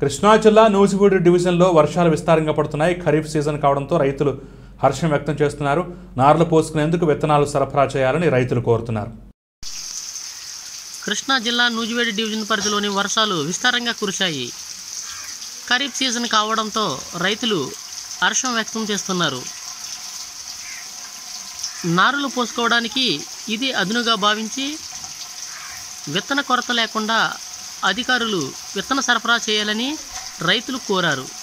కృష్ణా జిల్లా నూజివీడు డివిజన్లో వర్షాలు విస్తారంగా పడుతున్నాయి ఖరీఫ్ సీజన్ కావడంతో రైతులు హర్షం వ్యక్తం చేస్తున్నారు నార్లు పోసుకునేందుకు విత్తనాలు సరఫరా చేయాలని రైతులు కోరుతున్నారు కృష్ణా జిల్లా నూజివేడి డివిజన్ పరిధిలోని వర్షాలు విస్తారంగా కురిశాయి ఖరీఫ్ సీజన్ కావడంతో రైతులు హర్షం వ్యక్తం చేస్తున్నారు నారులు పోసుకోవడానికి ఇది అదునుగా భావించి విత్తన కొరత లేకుండా అధికారులు విత్తన సరఫరా చేయాలని రైతులు కోరారు